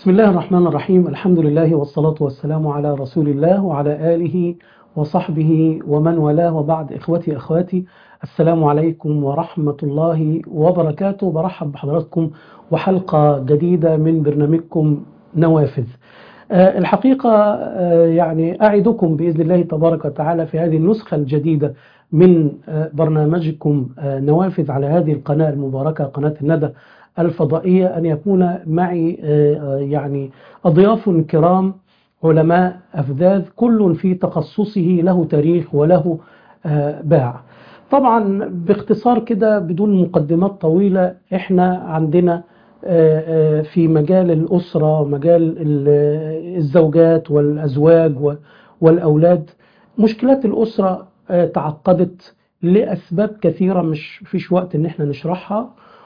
بسم الله الرحمن الرحيم الحمد لله والصلاة والسلام على رسول الله وعلى آله وصحبه ومن والاه وبعد إخوتي أخواتي السلام عليكم ورحمة الله وبركاته برحب بحضراتكم وحلقة جديدة من برنامجكم نوافذ آه، الحقيقة آه، يعني أعدكم بإذن الله تبارك وتعالى في هذه النسخة الجديدة من آه، برنامجكم آه، نوافذ على هذه القناة المباركة قناة الندى الفضائية أن يكون معي آه، آه، يعني أضياف كرام علماء أفذاذ كل في تخصصه له تاريخ وله آه، باع طبعا باختصار كده بدون مقدمات طويلة احنا عندنا آه، آه، في مجال الأسرة ومجال ال- الزوجات والأزواج و- والأولاد مشكلات الأسرة آه، تعقدت لأسباب كثيرة مش فيش وقت إن احنا نشرحها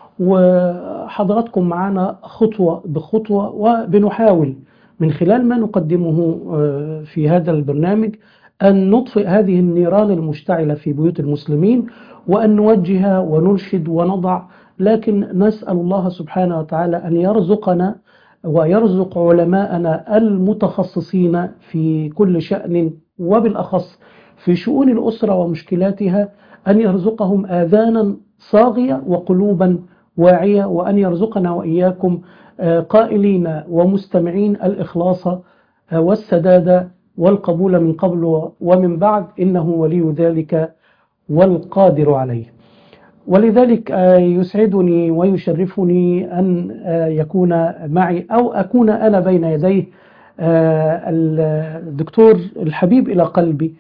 وحضراتكم معانا خطوة بخطوة وبنحاول من خلال ما نقدمه آه، في هذا البرنامج أن نطفئ هذه النيران المشتعلة في بيوت المسلمين وأن نوجه ونرشد ونضع لكن نسأل الله سبحانه وتعالى أن يرزقنا ويرزق علماءنا المتخصصين في كل شأن وبالأخص في شؤون الأسرة ومشكلاتها أن يرزقهم آذانا صاغية وقلوبا واعية وأن يرزقنا وإياكم آه، قائلين ومستمعين الإخلاص آه، والسداد والقبول من قبل ومن بعد إنه ولي ذلك والقادر عليه ولذلك آه، يسعدني ويشرفني أن آه، يكون معي أو أكون أنا بين يديه آه، الدكتور الحبيب إلى قلبي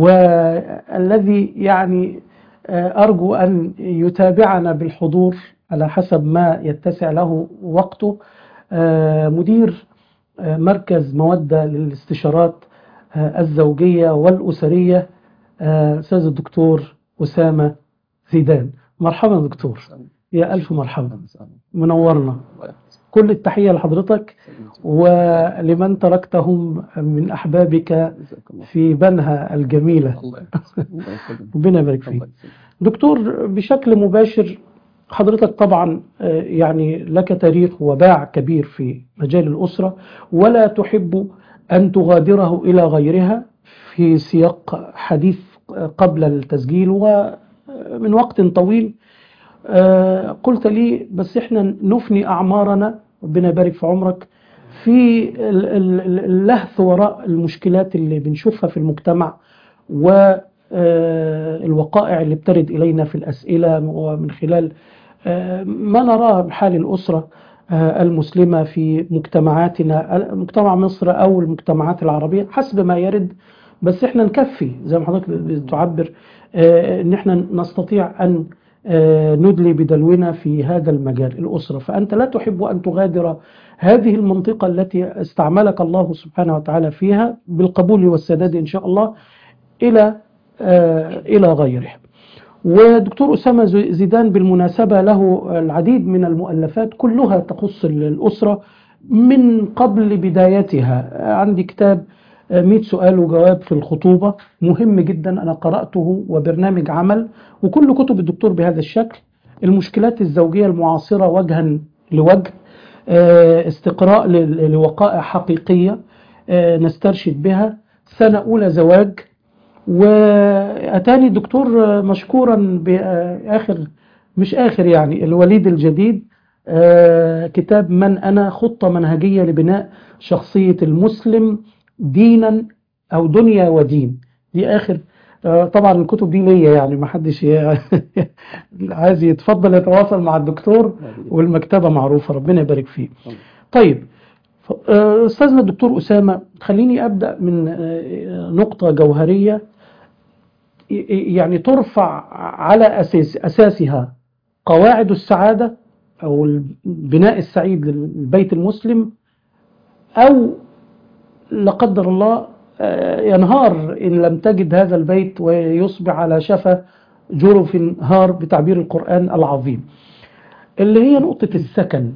والذي يعني آه، أرجو أن يتابعنا بالحضور على حسب ما يتسع له وقته آه، مدير آه، مركز مودة للاستشارات آه، الزوجية والأسرية آه، أستاذ الدكتور أسامة زيدان مرحبا دكتور يا ألف مرحبا منورنا كل التحية لحضرتك ولمن تركتهم من أحبابك في بنها الجميلة الله يحفظك. الله يسلمك. ربنا يبارك فيك الله يسلمك. دكتور بشكل مباشر حضرتك طبعا آه، يعني لك تاريخ وباع كبير في مجال الأسرة ولا تحب أن تغادره إلى غيرها في سياق حديث قبل التسجيل ومن وقت طويل آه، قلت لي بس احنا نفني أعمارنا ربنا يبارك في عمرك في ال- ال- ال- اللهث وراء المشكلات اللي بنشوفها في المجتمع والوقائع اللي بترد إلينا في الأسئلة ومن خلال آه، ما نراه بحال الأسرة آه، المسلمة في مجتمعاتنا مجتمع مصر أو المجتمعات العربية حسب ما يرد بس احنا نكفي زي ما حضرتك بتعبر آه، ان احنا نستطيع ان آه، ندلي بدلونا في هذا المجال الأسرة فأنت لا تحب أن تغادر هذه المنطقة التي استعملك الله سبحانه وتعالى فيها بالقبول والسداد إن شاء الله إلى آه، إلى غيره ودكتور أسامة زي- زيدان بالمناسبة له العديد من المؤلفات كلها تخص الأسرة من قبل بدايتها عندي كتاب آه، 100 سؤال وجواب في الخطوبة مهم جدا أنا قرأته وبرنامج عمل وكل كتب الدكتور بهذا الشكل المشكلات الزوجية المعاصرة وجها لوجه آه، استقراء ل- لوقائع حقيقية آه، نسترشد بها سنة أولى زواج وأتاني الدكتور مشكورا بآخر مش آخر يعني الوليد الجديد آه، كتاب من أنا خطة منهجية لبناء شخصية المسلم دينا أو دنيا ودين دي آخر آه، طبعا الكتب دي ليا يعني ما حدش ي- عايز يتفضل يتواصل مع الدكتور والمكتبة معروفة ربنا يبارك فيه طيب ف- آه، أستاذنا الدكتور أسامة خليني أبدأ من آه، نقطة جوهرية ي- يعني ترفع على أساس أساسها قواعد السعادة أو البناء السعيد للبيت المسلم أو لا قدر الله آه، ينهار إن لم تجد هذا البيت ويصبح على شفا جرف هار بتعبير القرآن العظيم اللي هي نقطة السكن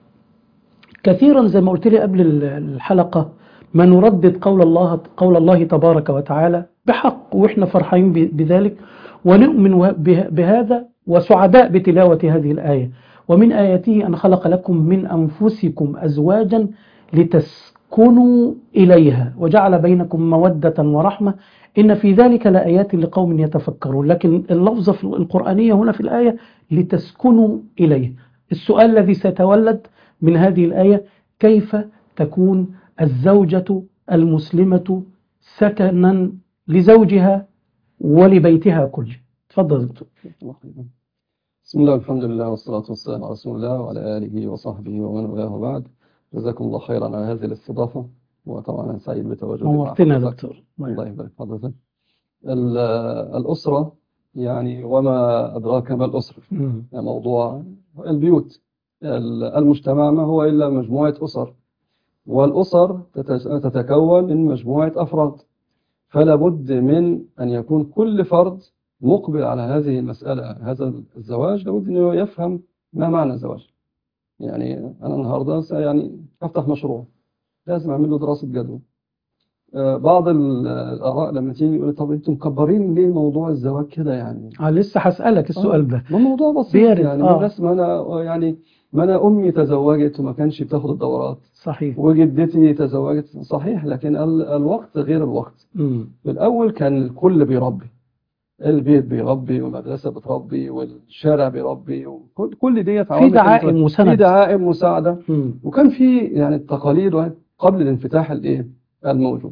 كثيرا زي ما قلت لي قبل الحلقة ما نردد قول الله قول الله تبارك وتعالى بحق واحنا فرحانين ب- بذلك ونؤمن و- به- بهذا وسعداء بتلاوة هذه الآية ومن آياته أن خلق لكم من أنفسكم أزواجا لتسكنوا إليها وجعل بينكم مودة ورحمة إن في ذلك لآيات لقوم يتفكرون لكن اللفظة في القرآنية هنا في الآية لتسكنوا إليه السؤال الذي سيتولد من هذه الآية كيف تكون الزوجة المسلمة سكنا لزوجها ولبيتها كله تفضل دكتور بسم الله والحمد لله والصلاة والسلام على رسول الله وعلى آله وصحبه ومن والاه وبعد جزاكم الله خيرا على هذه الاستضافة وطبعا أنا سعيد بتواجدي مع نورتنا يا حضرتك. دكتور الله يبارك حضرتك ال- الأسرة يعني وما أدراك ما الأسرة مم. موضوع البيوت ال- المجتمع ما هو إلا مجموعة أسر والأسر تت- تتكون من مجموعة أفراد فلا بد من أن يكون كل فرد مقبل على هذه المسألة هذا الزواج لابد أنه يفهم ما معنى الزواج يعني أنا النهاردة س- يعني أفتح مشروع لازم أعمل له دراسة جدوى آه، بعض ال- الآراء لما تيجي يقول طب أنتم مكبرين ليه موضوع الزواج كده يعني آه لسه هسألك السؤال ده ما الموضوع بسيط بيرد، يعني آه. الناس ما أنا يعني ما أنا أمي تزوجت وما كانش بتاخد الدورات صحيح وجدتي تزوجت صحيح لكن ال- الوقت غير الوقت مم. في الأول كان الكل بيربي البيت بيربي والمدرسة بتربي والشارع بيربي وكل كل ديت في عوامل دعائم كانت- في وسند دعائم مساعدة مم. وكان في يعني التقاليد قبل الانفتاح الايه الموجود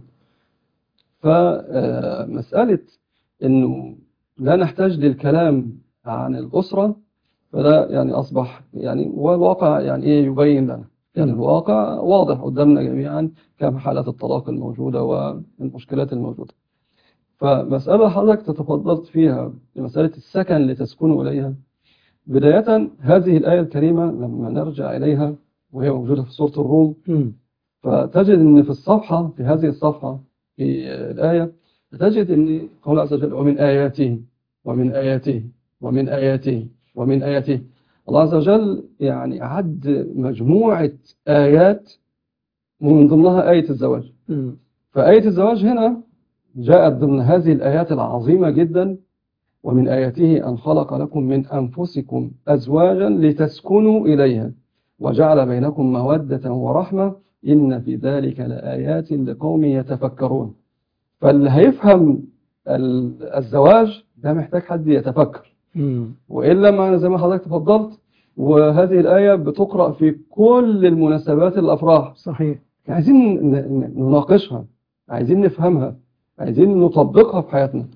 فمسألة انه لا نحتاج للكلام عن الأسرة فده يعني أصبح يعني والواقع يعني إيه يبين لنا يعني مم. الواقع واضح قدامنا جميعا كم حالات الطلاق الموجودة والمشكلات الموجودة فمسألة حضرتك تتفضلت فيها مسألة السكن لتسكنوا إليها بداية هذه الآية الكريمة لما نرجع إليها وهي موجودة في سورة الروم مم. فتجد أن في الصفحة في هذه الصفحة في الآية تجد أن قول عز وجل ومن آياته ومن آياته ومن آياته ومن آياته الله عز وجل يعني عد مجموعة آيات ومن ضمنها آية الزواج مم. فآية الزواج هنا جاءت ضمن هذه الآيات العظيمة جدا ومن آياته أن خلق لكم من أنفسكم أزواجا لتسكنوا إليها وجعل بينكم مودة ورحمة إن في ذلك لآيات لقوم يتفكرون فاللي هيفهم ال- الزواج ده محتاج حد يتفكر مم. وإلا ما زي ما حضرتك تفضلت وهذه الآية بتقرأ في كل المناسبات الأفراح صحيح عايزين ن- ن- نناقشها عايزين نفهمها عايزين نطبقها في حياتنا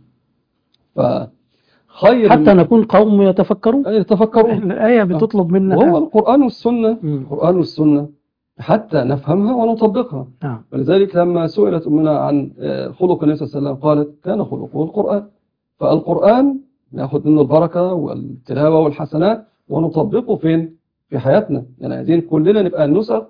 فخير حتى نكون قوم يتفكرون يتفكرون الآية بتطلب منا وهو القرآن والسنة مم. القرآن والسنة حتى نفهمها ونطبقها نعم ولذلك لما سئلت أمنا عن آه، خلق النبي صلى الله عليه وسلم قالت كان خلقه القرآن فالقرآن ناخد منه البركة والتلاوة والحسنات ونطبقه فين؟ في حياتنا يعني عايزين كلنا نبقى النسخ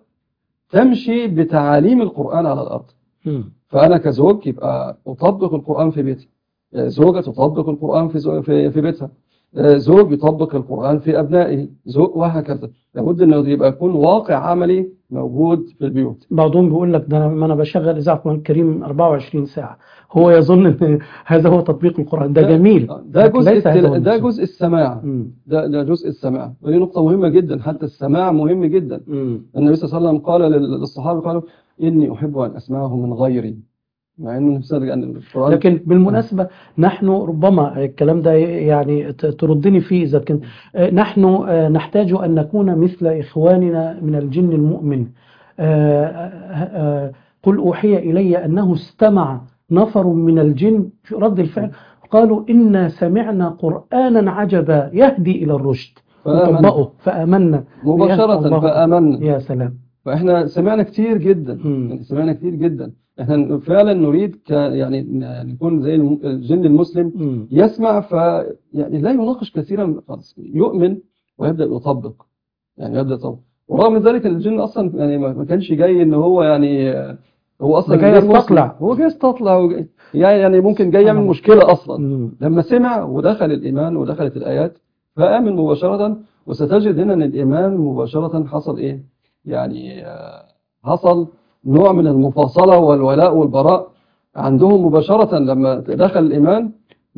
تمشي بتعاليم القرآن على الأرض مم. فأنا كزوج يبقى أطبق القرآن في بيتي آه، زوجة تطبق القرآن في زو- في في بيتها آه، زوج يطبق القرآن في أبنائه زوج وهكذا لابد أنه يبقى يكون واقع عملي موجود في البيوت بعضهم بيقول لك ده أنا ما أنا بشغل إذاعة القرآن الكريم 24 ساعة هو يظن أن هذا هو تطبيق القرآن ده ده- جميل ده لكن جزء ليس هذا هو التل... ده المقصود. جزء السماع مم. ده ده جزء السماع ودي نقطة مهمة جدا حتى السماع مهم جدا مم. النبي صلى الله عليه وسلم قال لل- للصحابة قالوا إني أحب أن أسمعه من غيري مع أنه نفسه أن القرآن لكن بالمناسبة نحن ربما الكلام ده يعني ت- تردني فيه إذا كنت آه، نحن آه، نحتاج أن نكون مثل إخواننا من الجن المؤمن آه، آه، آه، قل أوحي إلي أنه استمع نفر من الجن في رد الفعل قالوا إنا سمعنا قرآنا عجبا يهدي إلى الرشد فآمنا نطبقه فآمنا مباشرة الله. فآمنا يا سلام فإحنا سمعنا كتير جدا مم. يعني سمعنا كتير جدا إحنا فعلا نريد ك يعني ن- نكون زي الم- الجن المسلم مم. يسمع ف يعني لا يناقش كثيرا خالص يؤمن ويبدأ يطبق يعني يبدأ يطبق ورغم ذلك إن الجن أصلا يعني ما ما كانش جاي إن هو يعني آه، هو أصلا ده جاي غير مسلم. يستطلع. هو جاي يستطلع وجاي- يعني يعني ممكن جاي يعمل آه. مشكلة أصلا مم. لما سمع ودخل الإيمان ودخلت الآيات فآمن مباشرة وستجد هنا أن الإيمان مباشرة حصل إيه؟ يعني آه، حصل نوع من المفاصلة والولاء والبراء عندهم مباشرة لما دخل الإيمان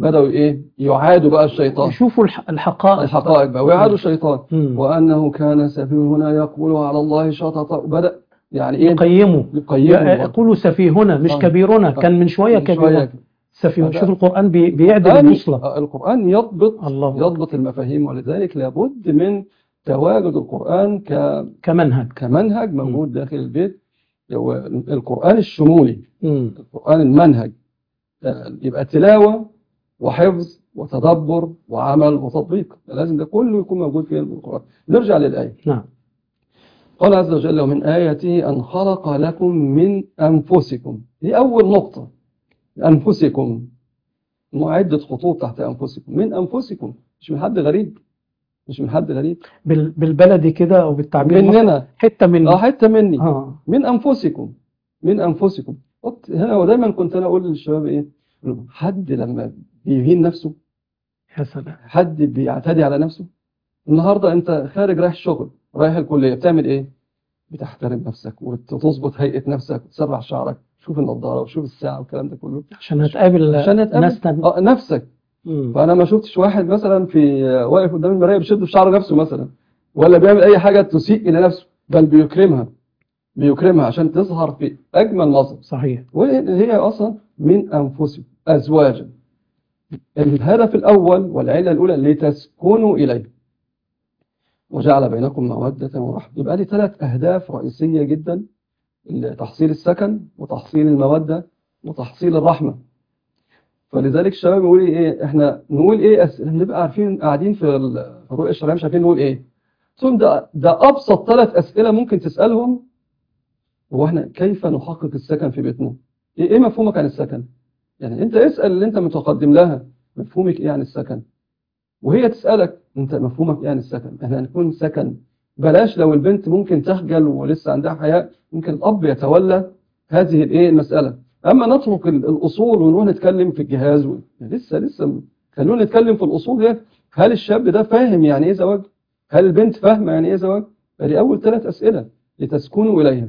بدأوا إيه يعادوا بقى الشيطان يشوفوا الح- الحقائق الحقائق بقى ويعادوا الشيطان مم. وأنه كان سفيه هنا يقول على الله شططا بدأ يعني إيه يقيموا يقيموا يقولوا سفيهنا مش آه. كبيرنا آه. كان من شوية من كبيرنا كده. سفيه فده- شوف القرآن بي- بيعدل القرآن- البوصلة آه، القرآن يضبط الله يضبط المفاهيم ولذلك لابد من تواجد القرآن ك- كمنهج كمنهج موجود داخل البيت هو القرآن الشمولي مم. القرآن المنهج آه، يبقى تلاوة وحفظ وتدبر وعمل وتطبيق لازم ده كله يكون موجود في القرآن نرجع للآية نعم قال عز وجل ومن آياته أن خلق لكم من أنفسكم دي أول نقطة أنفسكم معدة خطوط تحت أنفسكم من أنفسكم مش من حد غريب مش من حد غريب بال- بالبلدي كده أو بالتعبير المصري، مننا حتة من اه حتة مني آه. من أنفسكم من أنفسكم قلت هنا ودايما كنت أنا أقول للشباب إيه حد لما بيهين نفسه يا سلام حد بيعتدي على نفسه النهاردة أنت خارج رايح الشغل رايح الكلية بتعمل إيه بتحترم نفسك وتظبط هيئة نفسك وتسرع شعرك شوف النضارة وشوف الساعة والكلام ده كله عشان هتقابل عشان نتقابل ناس تانية آه نفسك مم. فأنا ما شفتش واحد مثلا في واقف قدام المراية بيشد في شعر نفسه مثلا ولا بيعمل أي حاجة تسيء إلى نفسه بل بيكرمها بيكرمها عشان تظهر في أجمل مظهر صحيح وهي أصلا من أنفسكم أزواجا الهدف الأول والعلة الأولى لتسكنوا إليه وجعل بينكم مودة ورحمة يبقى لي ثلاث أهداف رئيسية جدا تحصيل السكن وتحصيل المودة وتحصيل الرحمة فلذلك الشباب يقول ايه احنا نقول ايه أس... نبقى عارفين قاعدين في ال- في الرؤية الشرعية مش عارفين نقول ايه قلت لهم ده ده ابسط ثلاث اسئله ممكن تسالهم هو احنا كيف نحقق السكن في بيتنا ايه إيه مفهومك عن السكن يعني انت اسال اللي انت متقدم لها مفهومك ايه عن السكن وهي تسالك انت مفهومك ايه عن السكن احنا هنكون سكن بلاش لو البنت ممكن تخجل ولسه عندها حياء ممكن الاب يتولى هذه الايه المساله اما نترك ال- الاصول ونروح نتكلم في الجهاز و... لسه لسه خلونا نتكلم في الاصول دي هل الشاب ده فاهم يعني ايه زواج هل البنت فاهمه يعني ايه زواج فدي اول ثلاث اسئله لتسكنوا اليها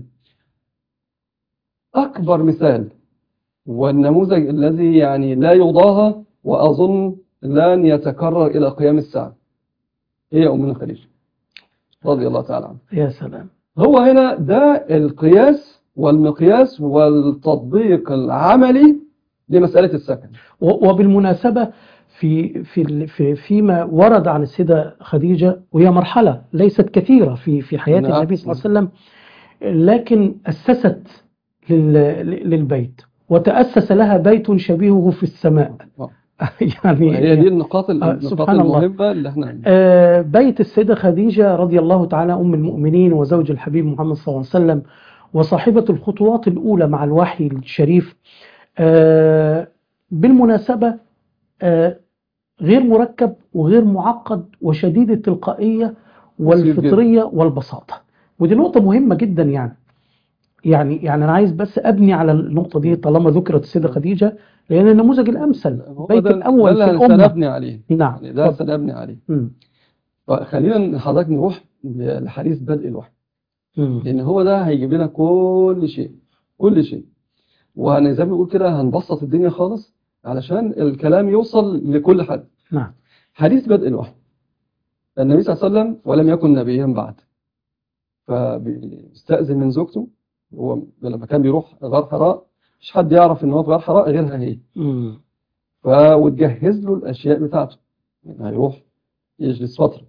اكبر مثال والنموذج الذي يعني لا يضاهى واظن لن يتكرر الى قيام الساعه هي امنا خديجه رضي الله تعالى عنها يا سلام هو هنا ده القياس والمقياس والتطبيق العملي لمسألة السكن و- وبالمناسبة في في ال- في فيما ورد عن السيدة خديجة وهي مرحلة ليست كثيرة في في حياة نعم. النبي صلى الله عليه وسلم لكن أسست لل- للبيت وتأسس لها بيت شبيهه في السماء يعني هي دي النقاط آه، النقاط سبحان الله. المهمة اللي احنا آه، بيت السيدة خديجة رضي الله تعالى أم المؤمنين وزوج الحبيب محمد صلى الله عليه وسلم وصاحبة الخطوات الأولى مع الوحي الشريف آه، بالمناسبة آه، غير مركب وغير معقد وشديد التلقائية والفطرية والبساطة ودي نقطة مهمة جدا يعني يعني يعني أنا عايز بس أبني على النقطة دي طالما ذكرت السيدة خديجة لأن النموذج الأمثل هو بيت ده الأول ده في اللي الأمة سنبني عليه نعم يعني ده اتفضل. سنبني عليه مم. فخلينا حضرتك نروح لحديث بدء الوحي مم. لأن هو ده هيجيب لنا كل شيء كل شيء وزي ما بنقول كده هنبسط الدنيا خالص علشان الكلام يوصل لكل حد نعم حديث بدء الوحي النبي صلى الله عليه وسلم ولم يكن نبيا بعد فبيستأذن من زوجته هو لما كان بيروح غار حراء مش حد يعرف ان هو في غار حراء غيرها هي مم. ف وتجهز له الاشياء بتاعته يعني هيروح يجلس فتره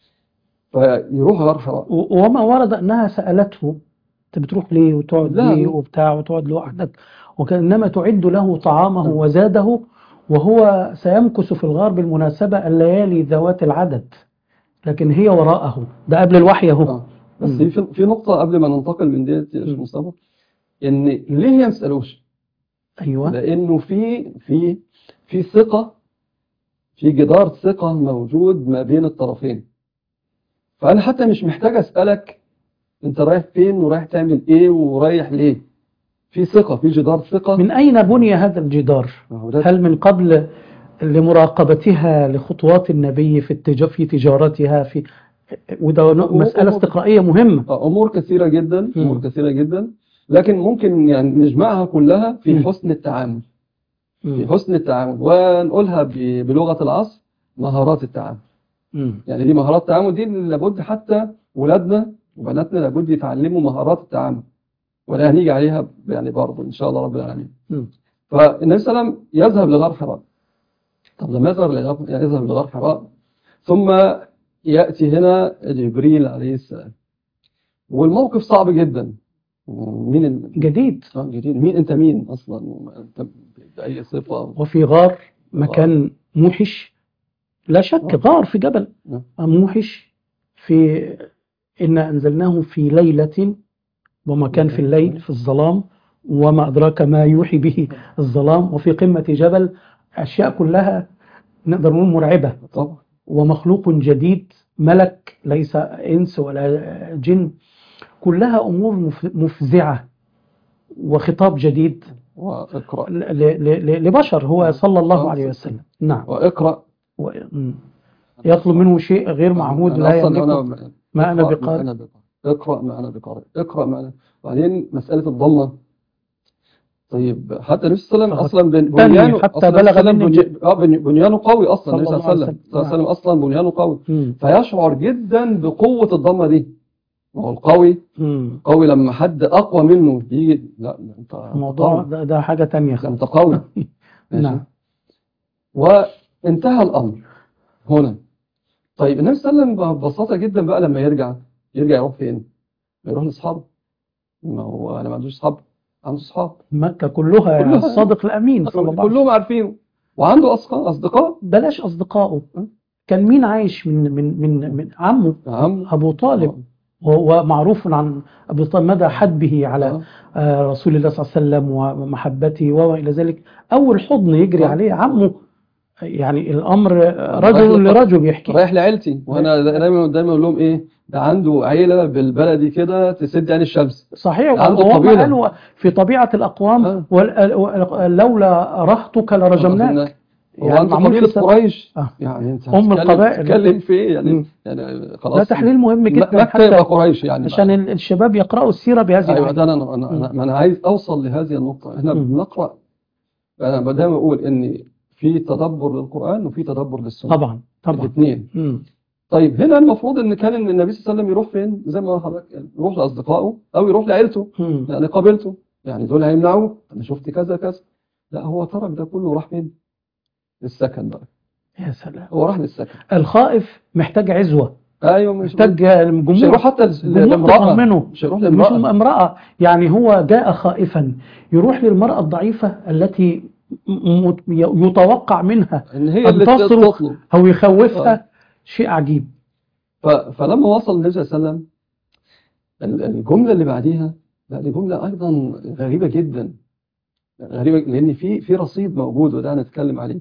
فيروح غار حراء و- وما ورد أنها سألته أنت بتروح ليه وتقعد لا. ليه وبتاع وتقعد لوحدك وكأنما تعد له طعامه نعم. وزاده وهو سيمكث في الغار بالمناسبة الليالي ذوات العدد لكن هي وراءه ده قبل الوحي اهو آه. بس مم. في في نقطه قبل ما ننتقل من ديت يا شيخ مم. مصطفى ان ليه ما يسالوش أيوة لانه في في في ثقه في جدار ثقه موجود ما بين الطرفين فانا حتى مش محتاج اسالك انت رايح فين ورايح تعمل ايه ورايح ليه في ثقه في جدار ثقه من أين بني هذا الجدار ما هو ده هل من قبل لمراقبتها لخطوات النبي في التج... في تجارتها في وده مسألة أمور- استقرائية مهمة آه، امور كثيره جدا امور مم. كثيره جدا لكن ممكن يعني نجمعها كلها في مم. حسن التعامل في مم. حسن التعامل ونقولها ب- بلغة العصر مهارات التعامل مم. يعني دي مهارات التعامل دي اللي لابد حتى ولادنا وبناتنا لابد يتعلموا مهارات التعامل ولا هنيجي عليها يعني برضه إن شاء الله رب العالمين مم. فالنبي صلى الله عليه وسلم يذهب لغار حراء طب لما يذهب لغار يذهب لغار حراء ثم يأتي هنا جبريل عليه السلام والموقف صعب جدا مين ال... جديد آه، جديد مين انت مين اصلا انت باي صفه وفي غار مكان موحش لا شك آه. غار في جبل نعم. موحش في إنا أنزلناه في ليلة وما كان في الليل في الظلام وما أدراك ما يوحي به الظلام وفي قمة جبل أشياء كلها نقدر نقول مرعبة طبعا ومخلوق جديد ملك ليس إنس ولا جن كلها أمور مف- مفزعة وخطاب جديد واقرا ل- ل- ل- لبشر هو صلى الله عليه وسلم نعم واقرا و- م. يطلب منه شيء غير معهود أنا لا أصلاً يملكه أنا ما أنا اقرأ بقارئ أنا بقارئ اقرأ ما أنا بقارئ اقرأ ما أنا وبعدين مسألة الضمة طيب حتى النبي صلى الله عليه وسلم أصلا بن- تاني بنيانه حتى أصلاً بلغ النبي صلى الله عليه مني وسلم بني- آه، بني- بنيانه قوي أصلا النبي صلى صلى الله عليه الله وسلم عليه صلى الله عليه وسلم. وسلم أصلا بنيانه قوي م. فيشعر جدا بقوة الضمة دي ما هو القوي م. قوي لما حد أقوى منه يجي لا ده أنت الموضوع قوي ده, ده حاجة تانية ده أنت قوي ماشي؟ نعم وانتهى الأمر هنا طيب النبي صلى الله عليه وسلم ببساطة جدا بقى لما يرجع يرجع يروح فين؟ يروح لأصحابه ما هو أنا ما عندوش أصحاب عنده أصحاب مكة كلها, كلها. الصادق الأمين صلى الله عليه وسلم كلهم عارفينه وعنده أصدقاء أصدقاء بلاش أصدقائه م. كان مين عايش من من من من عمه عم أبو طالب وهو معروف عن أبو طالب مدى حبه على آه. آه، رسول الله صلى الله عليه وسلم ومحبته وما إلى ذلك أول حضن يجري آه. عليه عمه يعني الأمر رايح رجل لط- لرجل يحكي رايح لعيلتي وأنا دايما دايما أقول لهم إيه ده عنده عيلة بالبلدي كده تسد عين الشمس صحيح عنده وهم قبيلة. قالوا في طبيعة الأقوام آه. وال- وال- لولا رهتك لرجمناك هو يعني أنت معمول قبيلة في سبب- قريش آه. يعني أنت أم هتتكلم- القبائل. تتكلم في إيه يعني مم. يعني خلاص ده تحليل مهم م- جدا مكة حتى يبقى قريش يعني عشان ال- الشباب يقرأوا السيرة بهذه ايوه العين ده انا انا انا, ما أنا عايز اوصل لهذه النقطه احنا مم. بنقرا انا دايما اقول ان في تدبر للقران وفي تدبر للسنه طبعا طبعا الاثنين مم. طيب هنا المفروض ان كان ان النبي صلى الله عليه وسلم يروح فين زي ما حضرتك قال، يروح لاصدقائه او يروح لعيلته مم. يعني قابلته يعني دول هيمنعوه انا شفت كذا كذا لا هو ترك ده كله وراح فين للسكن بقى يا سلام هو راح للسكن الخائف محتاج عزوة ايوه مش محتاج مش جمهور هيروح حتى جمهور للامراه تطمنه مش هيروح مش للامراه امرأة يعني هو جاء خائفا يروح للمرأة الضعيفة التي م- م- يتوقع منها ان هي أن اللي تصرخ تطلب أو يخوفها شيء عجيب ف- فلما وصل النبي صلى الله عليه وسلم ال- الجملة اللي بعديها لا دي جملة أيضا غريبة جدا غريبة لأن في في رصيد موجود وده هنتكلم عليه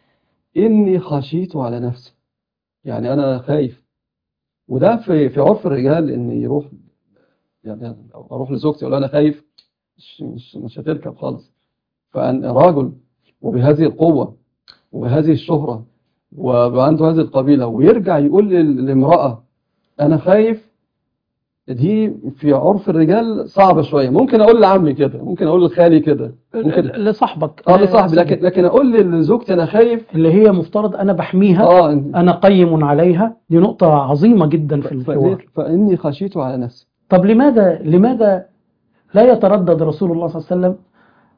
إني خشيت على نفسي يعني أنا خايف وده في في عرف الرجال إن يروح يعني لو أروح لزوجتي أقول لها أنا خايف مش مش مش هتركب خالص فأن راجل وبهذه القوة وبهذه الشهرة وعنده هذه القبيلة ويرجع يقول لل- لامرأة أنا خايف دي في عرف الرجال صعبة شوية ممكن أقول لعمي كده ممكن أقول لخالي كده ممكن لصاحبك اه لصاحبي لكن لكن أقول لزوجتي أنا خايف اللي هي مفترض أنا بحميها اه أنا قيم عليها دي نقطة عظيمة جدا في ف- الحوار فدي- فإني خشيت على نفسي طب لماذا لماذا لا يتردد رسول الله صلى الله عليه وسلم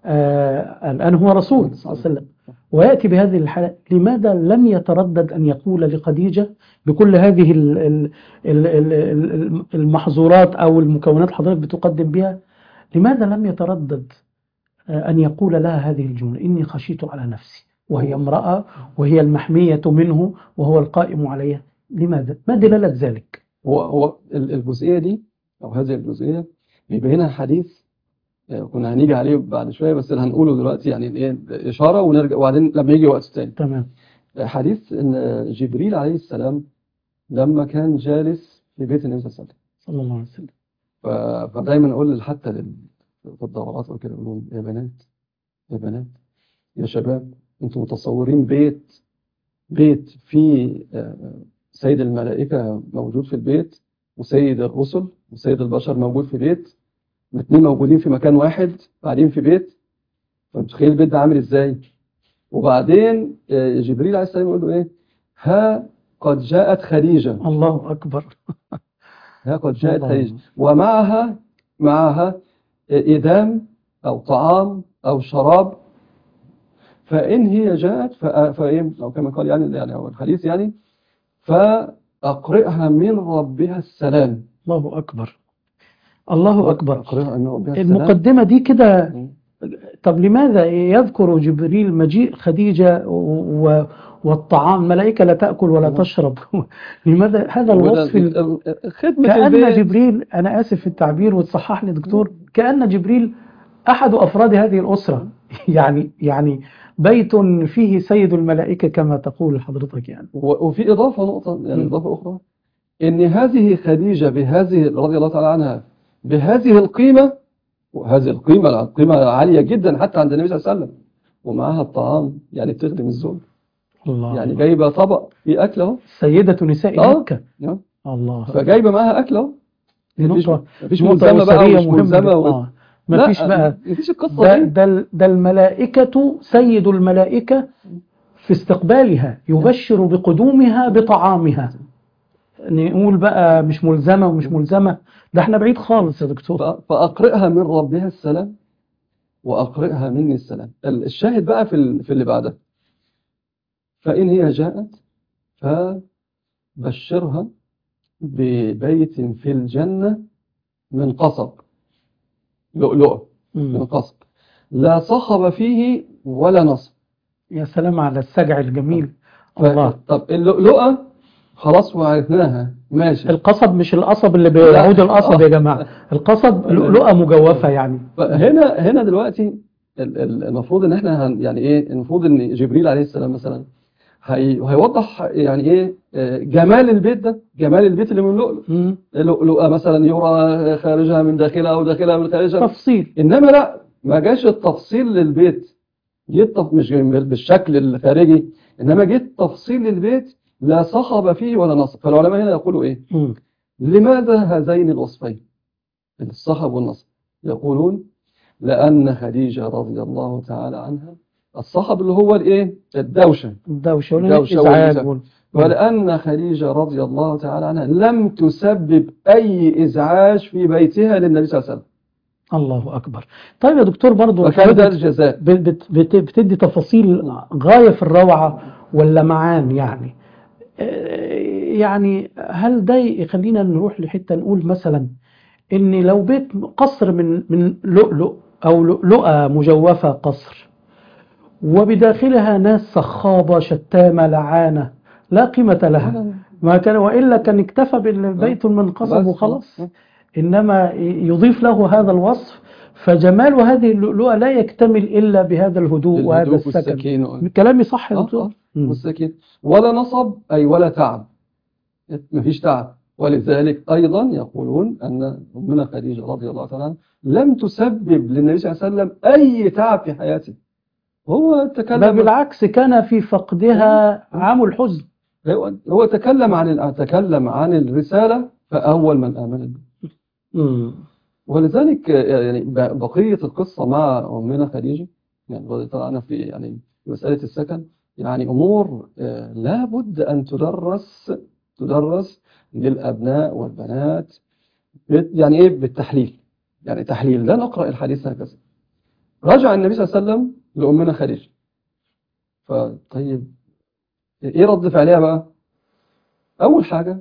آه الآن هو رسول صلى الله عليه وسلم ويأتي بهذه الحالة لماذا لم يتردد أن يقول لخديجة بكل هذه ال- ال- ال- ال- ال- المحظورات أو المكونات اللي حضرتك بتقدم بها لماذا لم يتردد آه، أن يقول لها هذه الجملة إني خشيت على نفسي وهي امرأة وهي المحمية منه وهو القائم عليها لماذا؟ ما دلالة ذلك؟ هو هو ال- الجزئية دي أو هذه الجزئية بيبينها حديث آه، كنا هنيجي عليه بعد شوية بس اللي هنقوله دلوقتي يعني إيه إشارة ونرجع وبعدين لما يجي وقت تاني تمام حديث ان جبريل عليه السلام لما كان جالس في بيت النبي صلى الله عليه وسلم صلى الله عليه وسلم ف- فدايما اقول حتى لل- في الدورات وكده اقول لهم يا بنات يا بنات يا شباب انتم متصورين بيت بيت فيه آه، سيد الملائكة موجود في البيت وسيد الرسل وسيد البشر موجود في بيت الاثنين موجودين في مكان واحد قاعدين في بيت فمتخيل البيت ده عامل ازاي وبعدين آه، جبريل عليه السلام يقول له ايه ها قد جاءت خديجة الله أكبر ها قد جاءت الله. خديجة ومعها معها إدام أو طعام أو شراب فإن هي جاءت فأ- فإيه أو كما قال يعني يعني أو الحديث يعني فأقرئها من ربها السلام الله أكبر الله أكبر أقرئها من ربها السلام المقدمة دي كده طب لماذا يذكر جبريل مجيء خديجة و- والطعام ملائكة لا تأكل ولا نعم. تشرب لماذا هذا الوصف ال- وده- خدمة كأن البيت جبريل أنا آسف في التعبير وتصحح لي دكتور كأن جبريل أحد أفراد هذه الأسرة يعني يعني بيت فيه سيد الملائكة كما تقول حضرتك يعني و- وفي إضافة نقطة يعني مم. إضافة أخرى إن هذه خديجة بهذه رضي الله تعالى عنها بهذه القيمة وهذه القيمة القيمة عالية جدا حتى عند النبي صلى الله عليه وسلم ومعها الطعام يعني بتخدم الزوج الله يعني جايبة طبق فيه أكل أهو سيدة نساء آه. مكة نعم. الله فجايبة معاها أكل أهو دي مفيش نقطة مفيش نقطة ملزمة بقى أسرية ومش مهمة ملزمة و... آه. مفيش لا، بقى مفيش القصة ده, دي ده, ده الملائكة سيد الملائكة في استقبالها يبشر بقدومها بطعامها نقول بقى مش ملزمة ومش ملزمة ده احنا بعيد خالص يا دكتور ف- فأقرئها من ربها السلام وأقرئها مني السلام ال- الشاهد بقى في ال- في اللي بعدها فإن هي جاءت فبشرها ببيت في الجنة من قصب لؤلؤة من مم. قصب لا صخب فيه ولا نصب يا سلام على السجع الجميل ف- الله طب اللؤلؤة خلاص وعرفناها ماشي القصب مش القصب اللي بيعود القصب يا جماعة القصب لؤلؤة مجوفة يعني فهنا هنا دلوقتي ال- ال- المفروض ان احنا هن يعني ايه المفروض ان جبريل عليه السلام مثلا هي هيوضح يعني ايه آه، جمال البيت ده جمال البيت اللي من لؤلؤ مم. لؤلؤة مثلا يرى خارجها من داخلها او داخلها من خارجها تفصيل انما لا ما جاش التفصيل للبيت جيت تف- مش بالشكل الخارجي انما جيت تفصيل للبيت لا صخب فيه ولا نصب فالعلماء هنا يقولوا ايه مم. لماذا هذين الوصفين الصخب والنصب يقولون لأن خديجة رضي الله تعالى عنها الصخب اللي هو الايه الدوشة الدوشة الدوشة والإزعاج والإزعاج. وال- ولأن خديجة رضي الله تعالى عنها لم تسبب أي إزعاج في بيتها للنبي صلى الله عليه وسلم الله أكبر طيب يا دكتور برضو وكان ده حضرتك الجزاء بت- بت- بت- بتدي تفاصيل غاية في الروعة واللمعان يعني آه، يعني هل ده يخلينا نروح لحتة نقول مثلا إن لو بيت قصر من من لؤلؤ أو لؤلؤة مجوفة قصر وبداخلها ناس صخابة شتامة لعانة لا قيمة لها ما كان وإلا كان اكتفى بالبيت من قصب بس. وخلاص إنما يضيف له هذا الوصف فجمال هذه اللؤلؤة لا يكتمل إلا بهذا الهدوء وهذا الهدوء السكن والسكين و- كلامي صح يا آه، دكتور آه. مم. والسكين ولا نصب أي ولا تعب مفيش تعب ولذلك أيضا يقولون أن أمنا خديجة رضي الله تعالى عنها لم تسبب للنبي صلى الله عليه وسلم أي تعب في حياته هو بل تكلم بالعكس كان في فقدها عام الحزن هو هو تكلم عن تكلم عن الرسالة فأول من آمن به مم. ولذلك يعني ب- بقية القصة مع أمنا خديجة يعني رضي الله عنها في يعني في مسألة السكن يعني أمور آه، لا بد أن تدرس تدرس للأبناء والبنات بت- يعني إيه بالتحليل يعني تحليل لا نقرأ الحديث هكذا رجع النبي صلى الله عليه وسلم لأمنا خديجة فطيب إيه رد فعلها بقى أول حاجة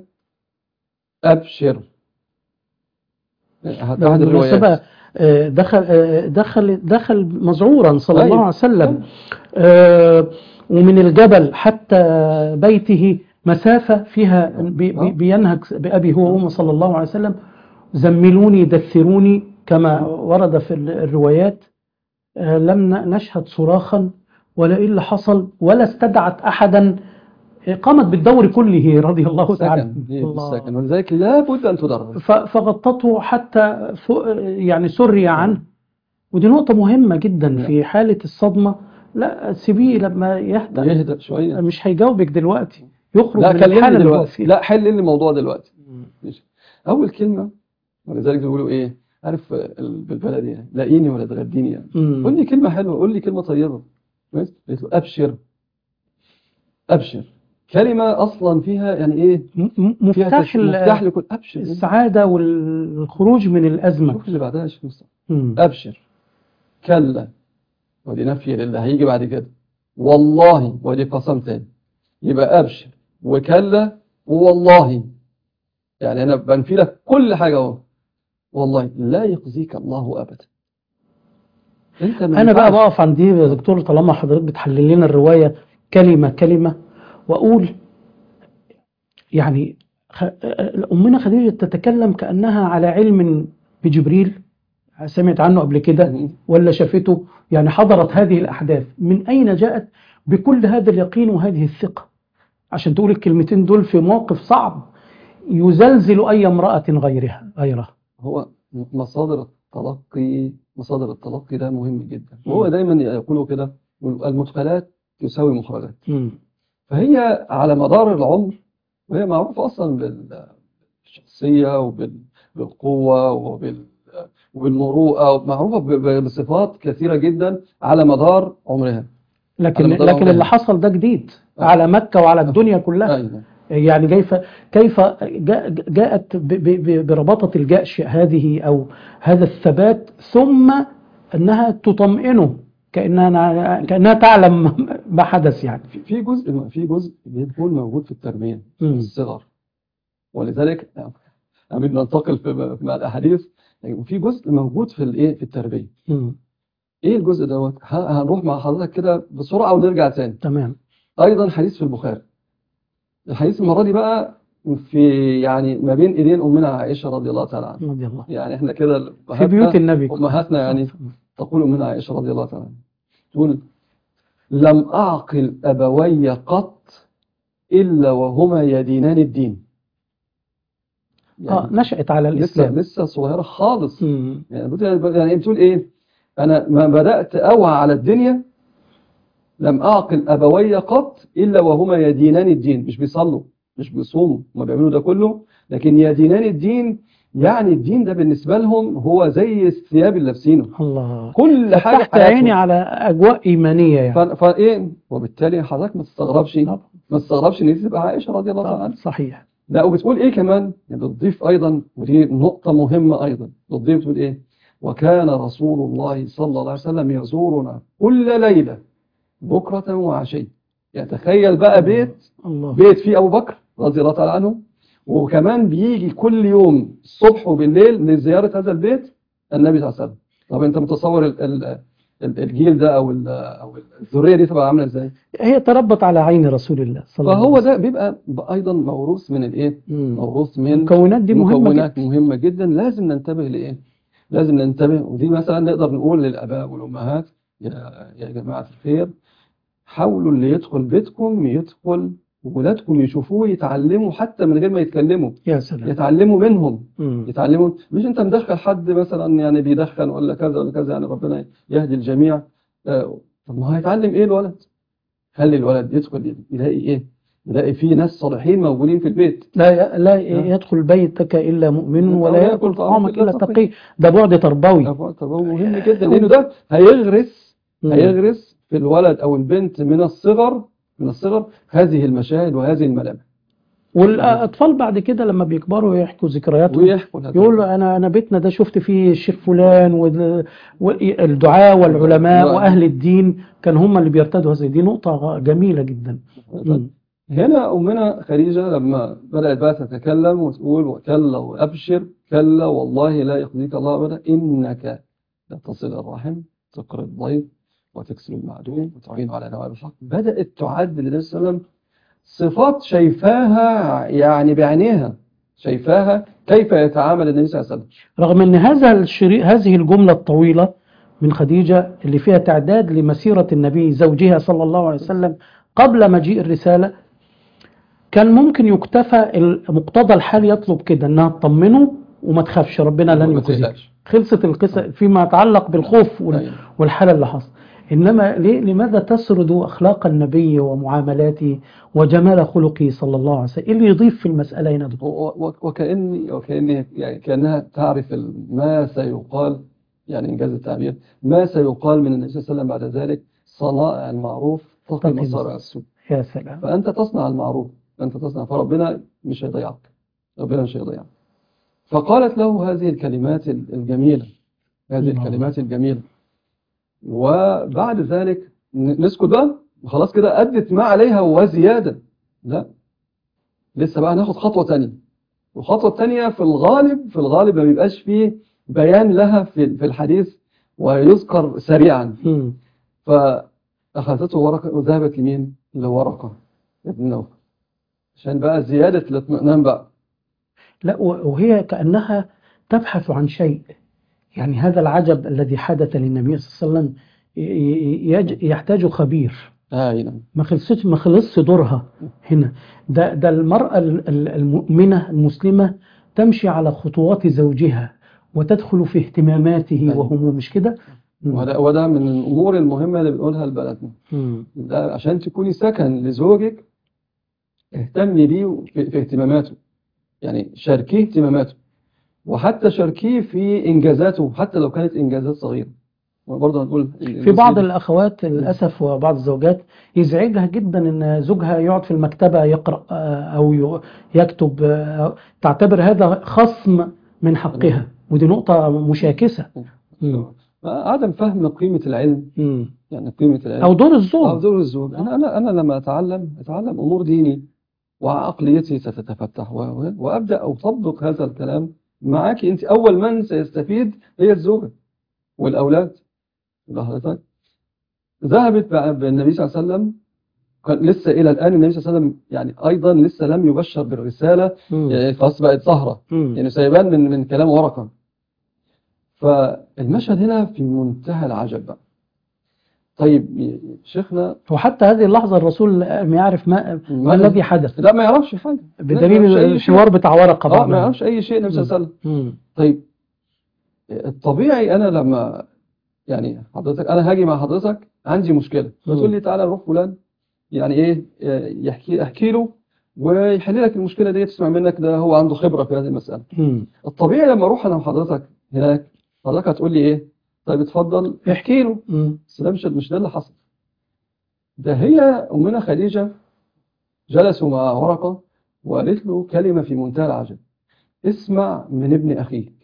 أبشر أحد الروايات بالمناسبة آه، دخل آه، دخل دخل مزعورا صلى الله أيوة. عليه وسلم آه، ومن الجبل حتى بيته مسافة فيها بي- بي- آه. بينهك بأبي هو وأمه صلى الله عليه وسلم زملوني دثروني كما ورد في ال- الروايات آه، لم ن- نشهد صراخا ولا إيه اللي حصل ولا استدعت أحدا آه، قامت بالدور كله رضي الله تعالى سكن هي الله. السكن ولذلك لابد أن تدرس ف- فغطته حتى ف- يعني سري عنه ودي نقطة مهمة جدا في حالة الصدمة لا سيبيه لما يهدأ يهدأ شوية مش هيجاوبك دلوقتي يخرج لا من كلمني الحالة اللي هو دلوقتي فيها لا حل لي الموضوع دلوقتي ماشي. أول كلمة ولذلك بيقولوا إيه عارف ال- بالبلدي يعني لاقيني ولا تغديني يعني مم. قول لي كلمة حلوة قول لي كلمة طيبة كويس قالت له أبشر أبشر كلمة أصلا فيها يعني إيه م- م- فيها مفتاح تش- مفتاح ال- لكل أبشر السعادة والخروج من الأزمة شوف اللي بعدها يا شيخ مصطفى مم. أبشر كلا ودي نفي للي هيجي بعد كده والله ودي قسم تاني يبقى أبشر وكلا والله يعني أنا بنفي لك كل حاجة أهو والله لا يخزيك الله أبدا أنت ما أنا بقى ينفعش- بقف عندي يا دكتور طالما حضرتك بتحلل لنا الرواية كلمة كلمة وأقول يعني خ... أمنا خديجة تتكلم كأنها على علم بجبريل سمعت عنه قبل كده ولا شافته يعني حضرت هذه الأحداث من أين جاءت بكل هذا اليقين وهذه الثقة عشان تقول الكلمتين دول في موقف صعب يزلزل أي امرأة غيرها غيرها هو مصادر التلقي مصادر التلقي ده مهم جدا وهو دايما يقولوا كده المدخلات تساوي مخرجات مم. فهي على مدار العمر وهي معروفة أصلا بالشخصية وبالقوة وبال وبالمروءة معروفة ب- ب- بصفات كثيرة جدا على مدار عمرها لكن على مدار لكن عمرها. اللي حصل ده جديد آه. على مكة وعلى الدنيا كلها أيوة. يعني كيف كيف جاء- جاءت ب- ب- ب- برباطة الجأش هذه أو هذا الثبات ثم أنها تطمئنه كأنها كأنها تعلم ما حدث يعني في في جزء في جزء بيكون موجود في التربية في مم. الصغر ولذلك أمين ننتقل في مع الأحاديث لكن في جزء موجود في الإيه في التربية مم. إيه الجزء دوت ه- هنروح مع حضرتك كده بسرعة ونرجع تاني تمام أيضا حديث في البخاري الحديث المرة دي بقى في يعني ما بين إيدين أمنا عائشة رضي الله تعالى عنها رضي الله يعني إحنا كده في بيوت النبي أمهاتنا يعني تقول أمنا عائشة رضي الله تعالى عنها تقول لم أعقل أبوي قط إلا وهما يدينان الدين اه نشأت على لسه الإسلام لسه صغيرة خالص مم. يعني بتقول يعني بتقول إيه أنا ما بدأت أوعى على الدنيا لم أعقل أبوي قط إلا وهما يدينان الدين مش بيصلوا مش بيصوموا ما بيعملوا ده كله لكن يدينان الدين يعني الدين ده بالنسبة لهم هو زي الثياب اللي لابسينه الله كل حاجة في فتحت عيني حياتهم. على أجواء إيمانية يعني ف- فايه وبالتالي حضرتك ما تستغربش طبعا ما تستغربش ان دي تبقى عائشه رضي الله تعالى طبعا عنها صحيح لا وبتقول ايه كمان يعني بتضيف ايضا ودي نقطه مهمه ايضا بتضيف بتقول ايه وكان رسول الله صلى الله عليه وسلم يزورنا كل ليله بكره وعشيه يعني تخيل بقى بيت الله بيت فيه ابو بكر رضي الله تعالى عنه وكمان بيجي كل يوم الصبح وبالليل لزياره هذا البيت النبي صلى الله عليه وسلم طب انت متصور ال- ال- ال- الجيل ده او ال- او الذريه دي تبقى عامله ازاي هي تربت على عين رسول الله صلى الله فهو عليه ده بيبقى ايضا موروث من الايه وسلم موروث من المكونات دي مهمة مكونات جدا مهمة جدا لازم ننتبه لايه لازم ننتبه ودي مثلا نقدر نقول للاباء والامهات يا يا جماعة الخير حاولوا اللي يدخل بيتكم يدخل ولادكم يشوفوه يتعلموا حتى من غير ما يتكلموا يا سلام يتعلموا منهم مم. يتعلموا مش انت مدخل حد مثلا يعني بيدخن ولا كذا ولا كذا يعني ربنا يهدي الجميع آه، طب ما هو هيتعلم ايه الولد خلي الولد يدخل يلاقي ايه يلاقي فيه ناس صالحين موجودين في البيت لا لا يدخل بيتك إلا مؤمن ولا ولا يأكل يأكل طعامك طعامك إلا إلا تقي ده بعد تربوي طب هو مهم جدا لانه ده هيغرس مم. هيغرس في الولد او البنت من الصغر من الصغر هذه المشاهد وهذه الملامح والأطفال بعد كده لما بيكبروا يحكوا ذكرياتهم ويحكوا هذا يقولوا أنا أنا بيتنا ده شفت فيه الشيخ فلان وال- والدعاة والعلماء نعم. وأهل الدين كان هم اللي بيرتدوا هذه دي نقطة جميلة جدا مم. هنا أمنا خديجة لما بدأت بقى تتكلم وتقول وكلا وأبشر كلا والله لا يخزيك الله أبدا إنك لتصل الرحم تقري الضيف وتكسر المعدوم وتعين على نوائب الحق بدأت تعد للنبي صلى الله عليه وسلم صفات شايفاها يعني بعينيها شايفاها كيف يتعامل النبي صلى الله عليه وسلم رغم أن هذا الشري... هذه الجملة الطويلة من خديجة اللي فيها تعداد لمسيرة النبي زوجها صلى الله عليه وسلم قبل مجيء الرسالة كان ممكن يكتفى مقتضى الحال يطلب كده انها تطمنه وما تخافش ربنا لن ما يخزيك تقلقش. خلصت القصة فيما يتعلق بالخوف وال- أيوة. والحالة اللي حصل إنما ليه لماذا تسرد أخلاق النبي ومعاملاته وجمال خلقه صلى الله عليه وسلم إيه اللي يضيف في المسألة هنا دكتور؟ و- و- وكأني وكأني يعني كأنها تعرف ال- ما سيقال يعني إنجاز التعبير ما سيقال من النبي صلى الله عليه وسلم بعد ذلك صنائع المعروف تقي تقي مصارع مصارع. السوء يا سلام فأنت تصنع المعروف أنت تصنع فربنا مش هيضيعك ربنا مش هيضيعك فقالت له هذه الكلمات الجميلة هذه الله. الكلمات الجميلة وبعد ذلك ن- نسكت بقى خلاص كده أدت ما عليها وزيادة لا لسه بقى ناخد خطوة تانية والخطوة التانية في الغالب في الغالب ما بيبقاش فيه بيان لها في في الحديث ويذكر سريعا مم. فأخذته ورقة وذهبت لمين؟ لورقة ابن نوفل عشان بقى زيادة الاطمئنان بقى لا و- وهي كأنها تبحث عن شيء يعني هذا العجب الذي حدث للنبي صلى الله عليه وسلم ي- ي- يج- يحتاج خبير آه نعم ما خلصتش ما خلصش دورها هنا ده ده المرأة ال- ال- المؤمنة المسلمة تمشي على خطوات زوجها وتدخل في اهتماماته أيوة. وهمومه مش كده؟ مم. وده, وده من الأمور المهمة اللي بنقولها لبلدنا مم. ده عشان تكوني سكن لزوجك اهتمي بيه في, في اهتماماته يعني شاركيه اهتماماته وحتى شاركيه في إنجازاته حتى لو كانت إنجازات صغيرة وبرضه هنقول في بعض الأخوات للأسف وبعض الزوجات يزعجها جدا إن زوجها يقعد في المكتبة يقرأ آه، أو ي- يكتب آه، تعتبر هذا خصم من حقها ودي نقطة مشاكسة مم. عدم فهم قيمة العلم مم. يعني قيمة العلم أو دور أو الزوج دور الزوج أنا أنا أنا لما أتعلم أتعلم أمور ديني وعقليتي ستتفتح و- و- وأبدأ أطبق هذا الكلام معك أنت أول من سيستفيد هي الزوجة والأولاد واخد حضرتك؟ ذهبت بقى بالنبي صلى الله عليه وسلم كان لسه إلى الآن النبي صلى الله عليه وسلم يعني أيضا لسه لم يبشر بالرسالة مم. يعني خلاص بقت زهرة مم. يعني سيبان من من كلام ورقة فالمشهد هنا في منتهى العجب بقى طيب شيخنا وحتى هذه اللحظة الرسول لم يعرف ما, ما ما- الذي حدث لا ما يعرفش حاجة ما بدليل يعرفش أي شيء. الحوار بتاع ورقة اه ما بعدها يعرفش أي شيء النبي صلى الله عليه وسلم مم. طيب الطبيعي أنا لما يعني حضرتك أنا هاجي مع حضرتك عندي مشكلة فتقول لي تعالى نروح فلان يعني إيه يحكي أحكي له ويحل لك المشكلة دي تسمع منك ده هو عنده خبرة في هذه المسألة مم. الطبيعي لما أروح أنا وحضرتك هناك حضرتك هتقول لي إيه طيب اتفضل احكي له مم. بس ده مش مش ده اللي حصل ده هي أمنا خديجة جلسوا مع ورقة وقالت له كلمة في منتهى العجب اسمع من ابن أخيك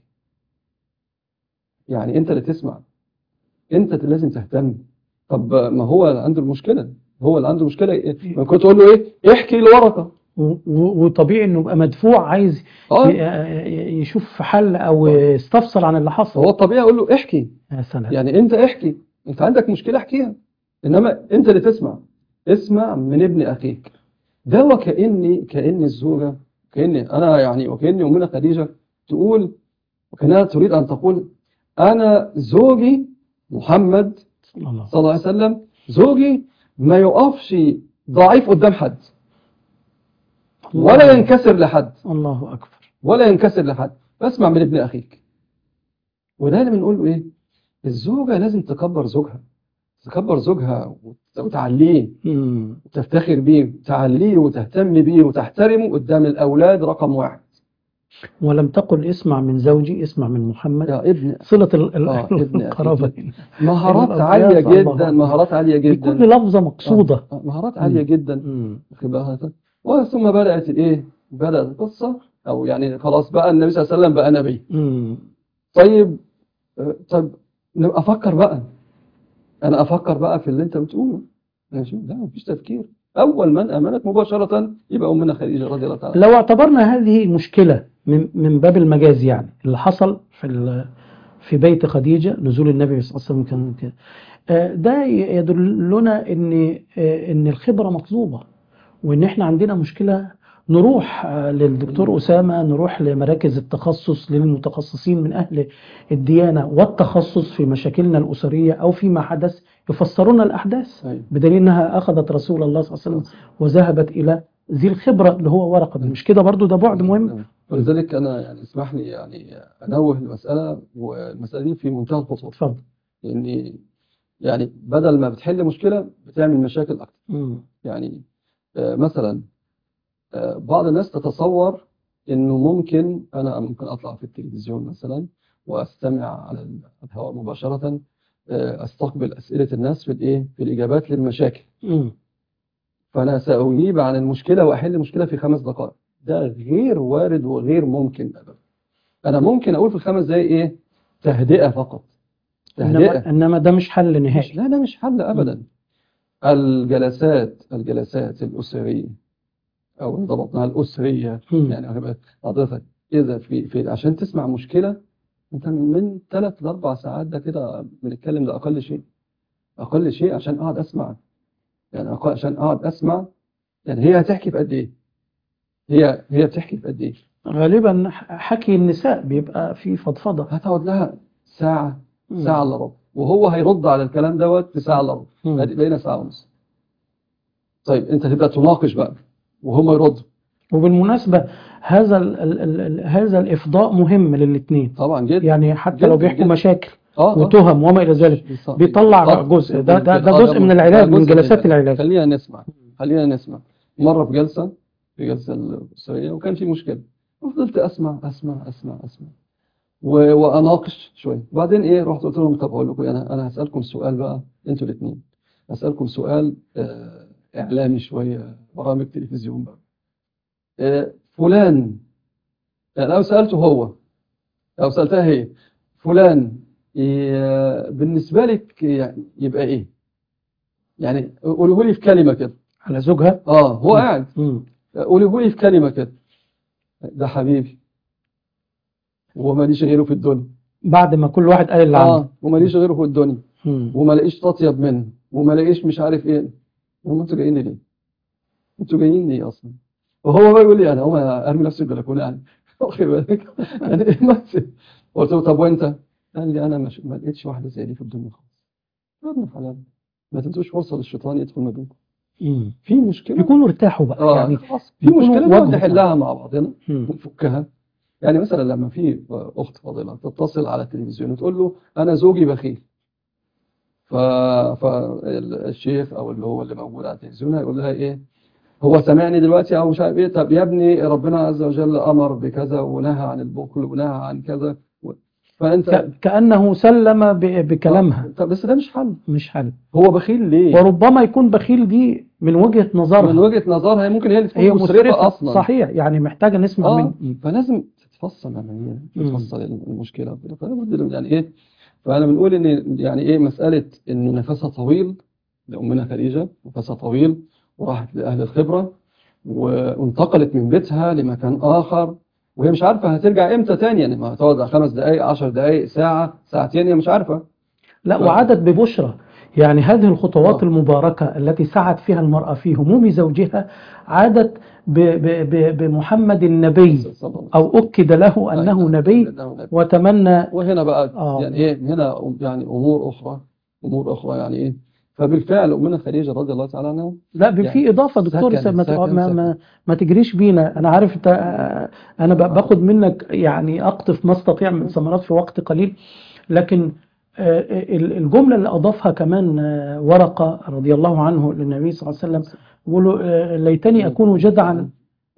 يعني أنت اللي تسمع أنت اللي لازم تهتم طب ما هو اللي عنده المشكلة هو اللي عنده مشكلة ما كنت تقول له إيه احكي لورقة و- و- وطبيعي انه يبقى مدفوع عايز اه ي- ي- يشوف حل او يستفسر عن اللي حصل هو الطبيعي أقول له احكي يا سلام يعني أنت احكي أنت عندك مشكلة احكيها إنما أنت اللي تسمع اسمع من ابن أخيك ده وكأني كأن الزوجة كأني أنا يعني وكأني أمنا خديجة تقول وكأنها تريد أن تقول أنا زوجي محمد الله الله صلى الله عليه وسلم زوجي ما يقفش ضعيف قدام حد ولا ينكسر لحد الله اكبر ولا ينكسر لحد فاسمع من ابن أخيك وده اللي بنقوله إيه الزوجة لازم تكبر زوجها تكبر زوجها وت- وتعليه مم. وتفتخر بيه تعليه وتهتم بيه وتحترمه قدام الأولاد رقم واحد ولم تقل اسمع من زوجي اسمع من محمد يا ابن صلة ال- ال- آه، ابن القرابة أخيك. مهارات الأبيات، عالية الله جدا أكبر. مهارات عالية جدا بكل لفظة مقصودة آه، مهارات عالية جدا مم. واخد بالك؟ وثم بدأت الإيه بدأت القصة أو يعني خلاص بقى النبي صلى الله عليه وسلم بقى نبي مم. طيب آه، طب نبقى أفكر بقى أنا أفكر بقى في اللي أنت بتقوله ماشي لا مفيش تفكير أول من آمنت مباشرة يبقى أمنا خديجة رضي الله تعالى لو اعتبرنا هذه مشكلة من من باب المجاز يعني اللي حصل في ال- في بيت خديجة نزول النبي صلى الله عليه وسلم كان كده آه، ده يدلنا ان آه، ان الخبرة مطلوبة وان احنا عندنا مشكلة نروح آه، للدكتور أسامة نروح لمراكز التخصص للمتخصصين من أهل الديانة والتخصص في مشاكلنا الأسرية أو فيما حدث يفسرون الأحداث أيوة. بدليل أنها أخذت رسول الله صلى الله عليه وسلم وذهبت إلى ذي الخبرة اللي هو ورقة مش كده برضو ده بعد مهم ولذلك أنا يعني اسمح لي يعني أنوه المسألة والمسألة دي في منتهى الخطورة اتفضل لأن يعني بدل ما بتحل مشكلة بتعمل مشاكل أكتر مم. يعني آه، مثلا آه، بعض الناس تتصور إنه ممكن أنا ممكن أطلع في التلفزيون مثلا وأستمع على الهواء مباشرة آه، استقبل اسئله الناس في الايه في الاجابات للمشاكل مم. فانا ساجيب عن المشكله واحل المشكله في خمس دقائق ده غير وارد وغير ممكن ابدا انا ممكن اقول في الخمس دقائق ايه تهدئه فقط تهدئه إنما, إنما ده مش حل مش نهائي لا ده مش حل ابدا الجلسات الجلسات الاسريه او ضبطناها الاسريه مم. يعني واخد بالك حضرتك اذا في في عشان تسمع مشكله انت من ثلاث لاربع ساعات ده كده بنتكلم ده اقل شيء اقل شيء عشان اقعد اسمع يعني أق- عشان اقعد اسمع يعني هي هتحكي في قد ايه هي هي بتحكي في قد ايه غالبا حكي النساء بيبقى في فضفضة هتقعد لها ساعه مم. ساعه الا ربع وهو هيرد على الكلام دوت في ساعه الا ربع مم. ادي بقينا ساعه ونص طيب انت تبدا تناقش بقى وهم يردوا وبالمناسبة هذا ال ال ال ال هذا الإفضاء مهم للاثنين طبعا جدا يعني حتى لو جدا، بيحكوا جدا. مشاكل اه آه. وتهم وما إلى ذلك بالظبط. بيطلع بالظبط. جزء ده ده ده آه، جزء من العلاج ده من جزء جلسات العلاج خلينا نسمع خلينا نسمع مرة في جلسة في جلسة الأسرية وكان في مشكلة وفضلت أسمع أسمع أسمع أسمع و- وأناقش شوية وبعدين إيه رحت قلت لهم طب أقول لكم إيه، أنا أنا هسألكم سؤال بقى أنتوا الاثنين هسألكم سؤال آه، إعلامي شوية برامج تلفزيون بقى آه، فلان يعني لو سألته هو لو سألتها هي فلان ي- بالنسبة لك يعني يبقى إيه؟ يعني قولوا لي في كلمة كده على زوجها اه هو قاعد مم. قولوا لي في كلمة كده ده حبيبي وماليش غيره في الدنيا بعد ما كل واحد قال اللي عنده اه وماليش غيره في الدنيا مم. وما لاقيش تطيب منه وما لاقيش مش عارف ايه هم انتوا جايين ليه؟ انتوا جايين ليه اصلا؟ وهو بقى يقول لي انا هو ارمي نفسي في البلكونه يعني واخد بالك؟ يعني ايه مثل؟ قلت له طب وانت؟ قال لي انا مش ما لقيتش واحده زي دي في الدنيا خالص يا ابن الحلال ما تدوش فرصه للشيطان يدخل ما بينكم مم. في مشكله يكونوا ارتاحوا بقى اه يعني خلاص في يكونوا مشكله نقعد واجهوا نحلها مع بعضنا مم. ونفكها يعني مثلا لما في اخت فاضله تتصل على التلفزيون وتقول له انا زوجي بخيل ف... فالشيخ او اللي هو اللي موجود على التلفزيون هيقول لها ايه هو سامعني دلوقتي او مش عارف ايه طب يا ابني ربنا عز وجل امر بكذا ونهى عن البخل ونهى عن كذا و... فانت ك- كأنه سلم ب- بكلامها طب بس ده مش حل مش حل هو بخيل ليه وربما يكون بخيل دي من وجهة نظرها من وجهة نظرها ممكن هي اللي تكون هي مسرفة مسرفة اصلا صحيح يعني محتاجة نسمع اه من فلازم تتفصل عمليا مم. تتفصل المشكله وكده فلابد يعني ايه فانا بنقول ان يعني ايه مساله انه نفسها طويل لامنا خديجه نفسها طويل وراحت لاهل الخبره و- وانتقلت من بيتها لمكان اخر وهي مش عارفه هترجع امتى تاني يعني ما هتقعد خمس دقائق عشر دقائق ساعه ساعتين هي مش عارفه لا ف- وعادت ببشرى يعني هذه الخطوات آه. المباركة التي سعت فيها المرأة في هموم زوجها عادت ب ب ب بمحمد النبي صلى الله عليه أو أكد له أنه وسلم. نبي أنه نبي. وتمنى وهنا بقى آه. يعني ايه هنا يعني امور اخرى امور اخرى يعني ايه فبالفعل امنا خديجه رضي الله تعالى عنها لا ب- يعني في إضافة دكتور سكن- ما, سكن- ما, ما, ما تجريش بينا أنا عارف أنت آه، أنا ب- باخد منك يعني أقطف ما استطيع من ثمرات في وقت قليل لكن آه، ال- الجملة اللي أضافها كمان آه، ورقة رضي الله عنه للنبي صلى الله عليه وسلم يقولوا آه، ليتني أكون جدعا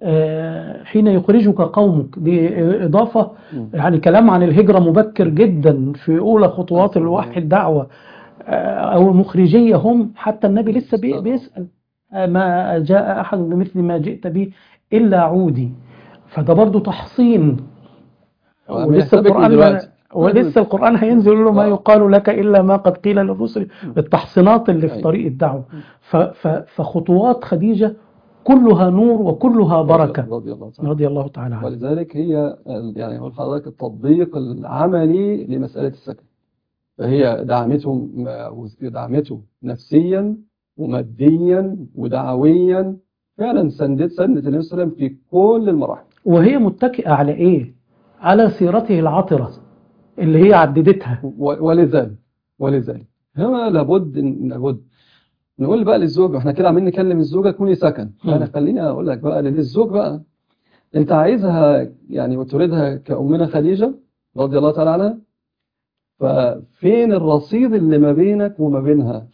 آه، حين يخرجك قومك دي إضافة مم. يعني كلام عن الهجرة مبكر جدا في أولى خطوات الوحي الدعوة آه، أو المخرجية هم حتى النبي لسه بي- بيسأل آه، ما جاء أحد بمثل ما جئت به إلا عودي فده برضو تحصين ولسه بيحسبك القرآن دلوقتي. ولسه القرآن هينزل له ما آه. يقال لك إلا ما قد قيل للرسل التحصينات اللي في أيوة. طريق الدعوة ف- ف- فخطوات خديجة كلها نور وكلها بركة رضي الله تعالى رضي الله تعالى عنها ولذلك هي ال- يعني أقول لحضرتك التطبيق العملي لمسألة السكن فهي دعمته دعمته نفسيا وماديا ودعويا فعلا سندت سندت النبي صلى الله عليه وسلم في كل المراحل وهي متكئة على إيه؟ على سيرته العطرة اللي هي عددتها و- ولذلك ولذلك هنا لابد إن- لابد نقول بقى للزوج احنا كده عمالين نكلم الزوجه تكوني سكن مم. انا خليني اقول لك بقى للزوج بقى انت عايزها يعني وتريدها كأمنا خديجة رضي الله تعالى عنها ففين الرصيد اللي ما بينك وما بينها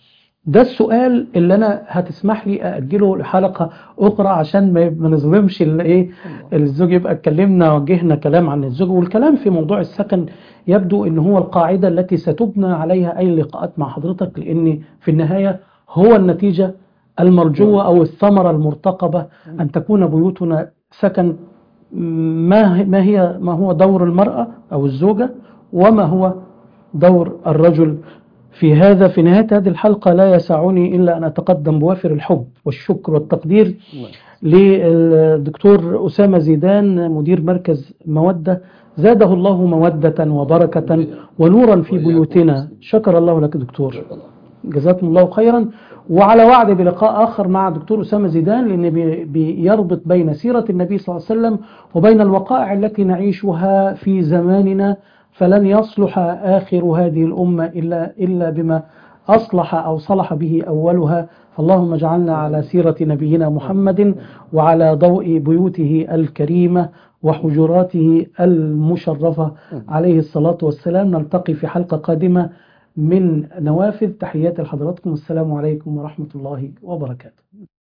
ده السؤال اللي انا هتسمح لي ااجله لحلقه اخرى عشان ما ما نظلمش الايه الزوج يبقى اتكلمنا وجهنا كلام عن الزوج والكلام في موضوع السكن يبدو ان هو القاعده التي ستبنى عليها اي لقاءات مع حضرتك لان في النهايه هو النتيجه المرجوه او الثمره المرتقبه ان تكون بيوتنا سكن ما ما هي ما هو دور المراه او الزوجه وما هو دور الرجل في هذا في نهاية هذه الحلقة لا يسعني إلا أن أتقدم بوافر الحب والشكر والتقدير للدكتور أسامة زيدان مدير مركز مودة زاده الله مودة وبركة ونورا في بيوتنا شكر الله لك دكتور جزاكم الله خيرا وعلى وعد بلقاء آخر مع دكتور أسامة زيدان لأن بي- بيربط بين سيرة النبي صلى الله عليه وسلم وبين الوقائع التي نعيشها في زماننا فلن يصلح آخر هذه الأمة إلا, إلا بما أصلح أو صلح به أولها فاللهم اجعلنا على سيرة نبينا محمد وعلى ضوء بيوته الكريمة وحجراته المشرفة عليه الصلاة والسلام نلتقي في حلقة قادمة من نوافذ تحيات لحضراتكم السلام عليكم ورحمة الله وبركاته